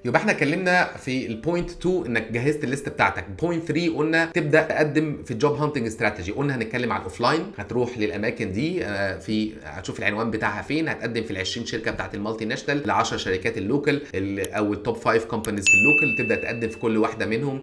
يبقى احنا اتكلمنا في البوينت 2 انك جهزت الليست بتاعتك بوينت 3 قلنا تبدا تقدم في الجوب هانتنج استراتيجي قلنا هنتكلم على الاوفلاين هتروح للاماكن دي آه، في هتشوف العنوان بتاعها فين هتقدم في ال 20 شركه بتاعت المالتي ناشونال ل 10 شركات اللوكال ال- او التوب 5 كومبانيز في اللوكال تبدا تقدم في كل واحده منهم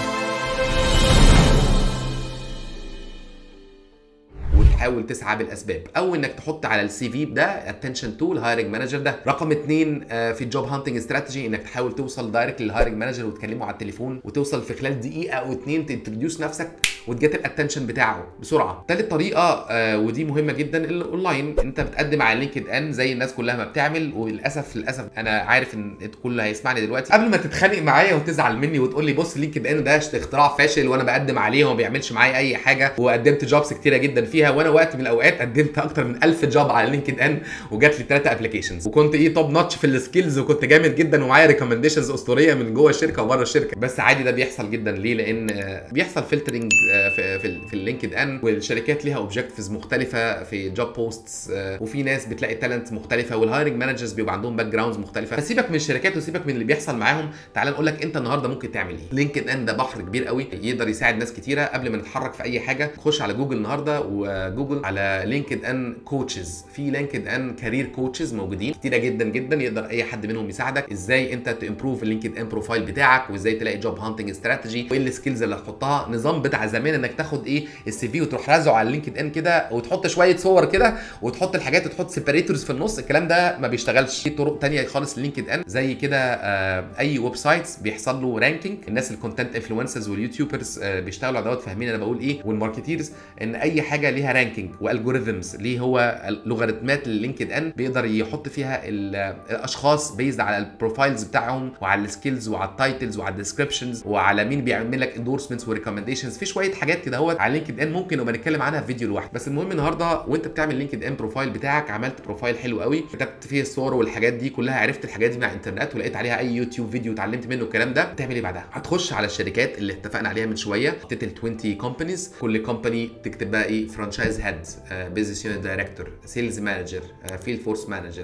وتحاول تسعى بالاسباب او انك تحط على السي في ده اتنشن تو الهايرنج مانجر ده رقم اثنين آه، في الجوب هانتنج استراتيجي انك تحاول توصل دايركت للهايرنج مانجر وتكلمه على التليفون وتوصل في خلال دقيقه او اتنين تنتروديوس نفسك وتجيت الاتنشن بتاعه بسرعه تالت طريقه آه، ودي مهمه جدا الاونلاين انت بتقدم على لينكد ان زي الناس كلها ما بتعمل وللاسف للاسف انا عارف ان الكل هيسمعني دلوقتي قبل ما تتخانق معايا وتزعل مني وتقول لي بص لينكد ان ده اختراع فاشل وانا بقدم عليه وما بيعملش معايا اي حاجه وقدمت جوبز كتيره جدا فيها وانا وقت من الاوقات قدمت اكتر من 1000 جوب على لينكد ان وجات لي ثلاثه ابلكيشنز وكنت ايه توب نوتش في السكيلز وكنت جامد جدا ومعايا ريكومنديشنز اسطوريه من جوه الشركه وبره الشركه بس عادي ده بيحصل جدا ليه لان آه، بيحصل فلترنج في في, ال- في اللينكد ان والشركات ليها اوبجكتيفز مختلفه في جوب بوستس وفي ناس بتلاقي تالنت مختلفه والهايرنج مانجرز بيبقى عندهم باك جراوندز مختلفه فسيبك من الشركات وسيبك من اللي بيحصل معاهم تعال نقول لك انت النهارده ممكن تعمل ايه لينكد ان ده بحر كبير قوي يقدر يساعد ناس كتيره قبل ما نتحرك في اي حاجه خش على جوجل النهارده وجوجل على لينكد ان كوتشز في لينكد ان كارير كوتشز موجودين كتيره جدا جدا يقدر اي حد منهم يساعدك ازاي انت تمبروف اللينكد ان بروفايل بتاعك وازاي تلاقي جوب هانتنج استراتيجي وايه السكيلز اللي هتحطها نظام بتاع زمان انك تاخد ايه السي في وتروح رازعه على اللينكد ان كده وتحط شويه صور كده وتحط الحاجات وتحط سيبريتورز في النص الكلام ده ما بيشتغلش في طرق تانية خالص لينكد ان زي كده آه اي ويب سايتس بيحصل له رانكينج الناس الكونتنت انفلونسرز واليوتيوبرز آه بيشتغلوا على دوت فاهمين انا بقول ايه والماركتيرز ان اي حاجه ليها رانكينج والجوريثمز ليه هو لوغاريتمات اللينكد ان بيقدر يحط فيها ال- الاشخاص بيزد على البروفايلز بتاعهم وعلى السكيلز وعلى التايتلز وعلى الديسكربشنز وعلى مين بيعمل لك اندورسمنتس وريكومنديشنز في شويه حاجات كده اهوت على لينكد ان ممكن نبقى نتكلم عنها في فيديو لوحده بس المهم النهارده وانت بتعمل لينكد ان بروفايل بتاعك عملت بروفايل حلو قوي كتبت فيه الصور والحاجات دي كلها عرفت الحاجات دي من على الانترنت ولقيت عليها اي يوتيوب فيديو اتعلمت منه الكلام ده تعمل ايه بعدها هتخش على الشركات اللي اتفقنا عليها من شويه حطيت ال 20 كومبانيز كل كومباني تكتب بقى ايه فرانشايز هيد بزنس يونت دايركتور سيلز مانجر فيلد فورس مانجر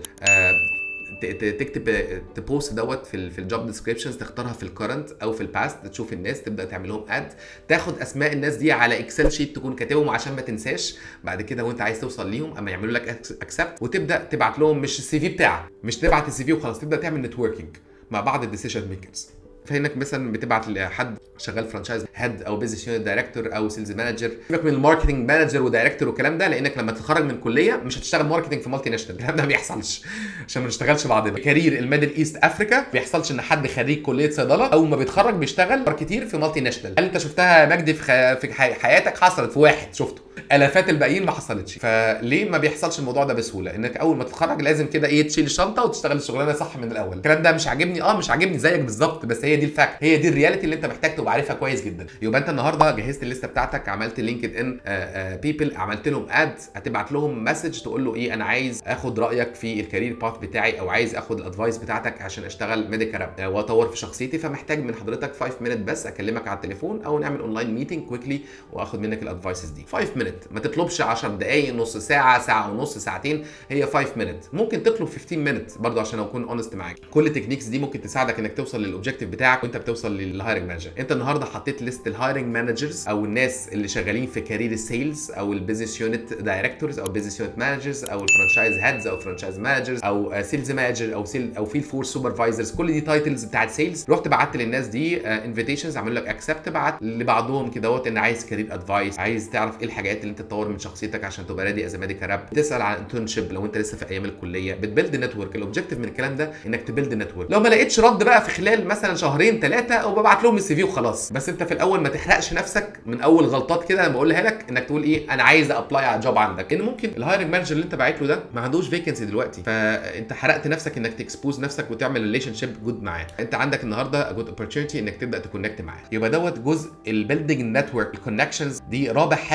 تكتب تبوست دوت في ال في الجوب ديسكريبشنز تختارها في الكرنت او في الباست تشوف الناس تبدا تعمل لهم اد تاخد اسماء الناس دي على اكسل شيت تكون كاتبهم عشان ما تنساش بعد كده وانت عايز توصل ليهم اما يعملوا لك اكسبت وتبدا تبعت لهم مش السي في بتاعك مش تبعت السي في وخلاص تبدا تعمل نتوركينج مع بعض الديسيشن ميكرز فانك مثلا بتبعت لحد شغال فرانشايز هيد او بزنس يونت دايركتور او سيلز مانجر سيبك من الماركتنج مانجر ودايركتور والكلام ده لانك لما تتخرج من كليه مش هتشتغل ماركتنج في مالتي ناشونال الكلام ده ما بيحصلش عشان ما نشتغلش بعضنا كارير الميدل ايست افريكا ما بيحصلش ان حد خريج كليه صيدله اول ما بيتخرج بيشتغل كتير في مالتي ناشونال هل انت شفتها يا مجدي في, خ... في حي- حياتك حصلت في واحد شفته الافات الباقيين ما حصلتش فليه ما بيحصلش الموضوع ده بسهوله انك اول ما تتخرج لازم كده ايه تشيل الشنطه وتشتغل الشغلانه صح من الاول الكلام ده مش عاجبني اه مش عاجبني زيك بالظبط بس هي دي الفاكت هي دي الرياليتي اللي انت محتاج تبقى عارفها كويس جدا يبقى انت النهارده جهزت الليسته بتاعتك عملت لينكد ان بيبل عملت لهم اد هتبعت لهم مسج تقول له ايه انا عايز اخد رايك في الكارير باث بتاعي او عايز اخد الادفايس بتاعتك عشان اشتغل ميديكال راب واطور في شخصيتي فمحتاج من حضرتك 5 مينت بس اكلمك على التليفون او نعمل اونلاين ميتنج كويكلي واخد منك الادفايسز دي 5 مينت ما تطلبش 10 دقائق نص ساعه ساعه ونص ساعتين هي 5 مينت ممكن تطلب 15 مينت برضه عشان اكون اونست معاك كل التكنيكس دي ممكن تساعدك انك توصل للاوبجيكتيف بتاعك وانت بتوصل للهايرنج مانجر انت النهارده حطيت ليست الهايرنج مانجرز او الناس اللي شغالين في كارير السيلز او البيزنس يونت دايركتورز او بيزنس يونت مانجرز او الفرانشايز هيدز او فرانشايز مانجرز او سيلز مانجر او سيل او فيل فورس سوبرفايزرز كل دي تايتلز بتاعت سيلز رحت بعت للناس دي انفيتيشنز عملوا لك اكسبت بعت لبعضهم كده ان عايز كارير ادفايس عايز تعرف ايه الحاجات اللي انت تطور من شخصيتك عشان تبقى ريدي از ميديكال راب بتسال على انترنشيب لو انت لسه في ايام الكليه بتبيلد نتورك الاوبجيكتيف من الكلام ده انك تبيلد نتورك لو ما لقيتش رد بقى في خلال مثلا شهرين ثلاثه او ببعت لهم السي في وخلاص بس انت في الاول ما تحرقش نفسك من اول غلطات كده انا بقولها لك انك تقول ايه انا عايز ابلاي على جوب عندك ان ممكن الهايرنج مانجر اللي انت باعت له ده ما عندوش فيكنسي دلوقتي فانت حرقت نفسك انك تكسبوز نفسك وتعمل ريليشن شيب جود معاه انت عندك النهارده جود اوبورتيونيتي انك تبدا تكونكت معاه يبقى دوت جزء البيلدنج النتورك الكونكشنز دي رابع حاجه انا عايزك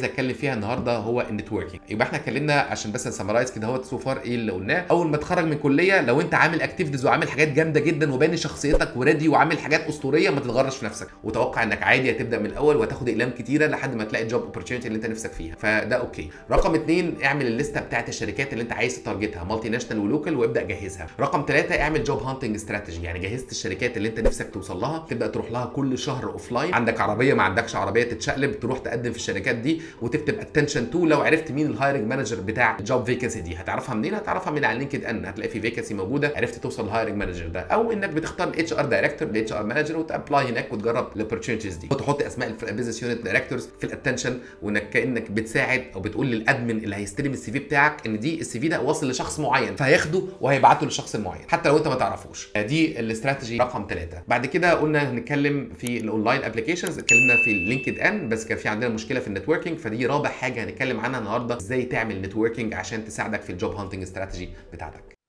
اتكلم فيها النهارده هو النتوركينج يبقى احنا اتكلمنا عشان بس نسمرايز كده هو سو فار ايه اللي قلناه اول ما تخرج من كليه لو انت عامل اكتيفيتيز وعامل حاجات جامده جدا وباني شخصيتك وريدي وعامل حاجات اسطوريه ما تتغرش في نفسك وتوقع انك عادي هتبدا من الاول وهتاخد اقلام كتيره لحد ما تلاقي الجوب اوبورتيونيتي اللي انت نفسك فيها فده اوكي رقم اثنين اعمل الليسته بتاعت الشركات اللي انت عايز تارجتها مالتي ناشونال ولوكال وابدا جهزها رقم ثلاثة اعمل جوب هانتنج استراتيجي يعني جهزت الشركات اللي انت نفسك توصل لها تبدا تروح لها كل شهر اوف لاين عندك عربيه ما عندكش عربيه تتشقلب تروح تقدم في الشركات دي وتكتب اتنشن تو لو عرفت مين الهايرنج مانجر بتاع الجوب فيكنسي دي هتعرفها منين هتعرفها من على لينكد ان هتلاقي في فيكنسي موجوده عرفت توصل للهايرنج مانجر ده او انك بتختار الاتش ار دايركتور الاتش ار مانجر وتابلاي هناك وتجرب الاوبورتيونيتيز دي وتحط اسماء البيزنس يونت دايركتورز في الاتنشن وانك كانك بتساعد او بتقول للادمن اللي هيستلم السي في بتاعك ان دي السي في ده واصل لشخص معين فهياخده وهيبعته للشخص المعين حتى لو انت ما تعرفوش دي الاستراتيجي رقم ثلاثة بعد كده قلنا هنتكلم في الاونلاين ابلكيشنز اتكلمنا في لينكد ان بس كان في عندنا مشكله في النتوركينج فدي رابع حاجه هنتكلم عنها النهارده ازاي تعمل نتوركينج عشان تساعدك في الجوب هانتنج استراتيجي بتاعتك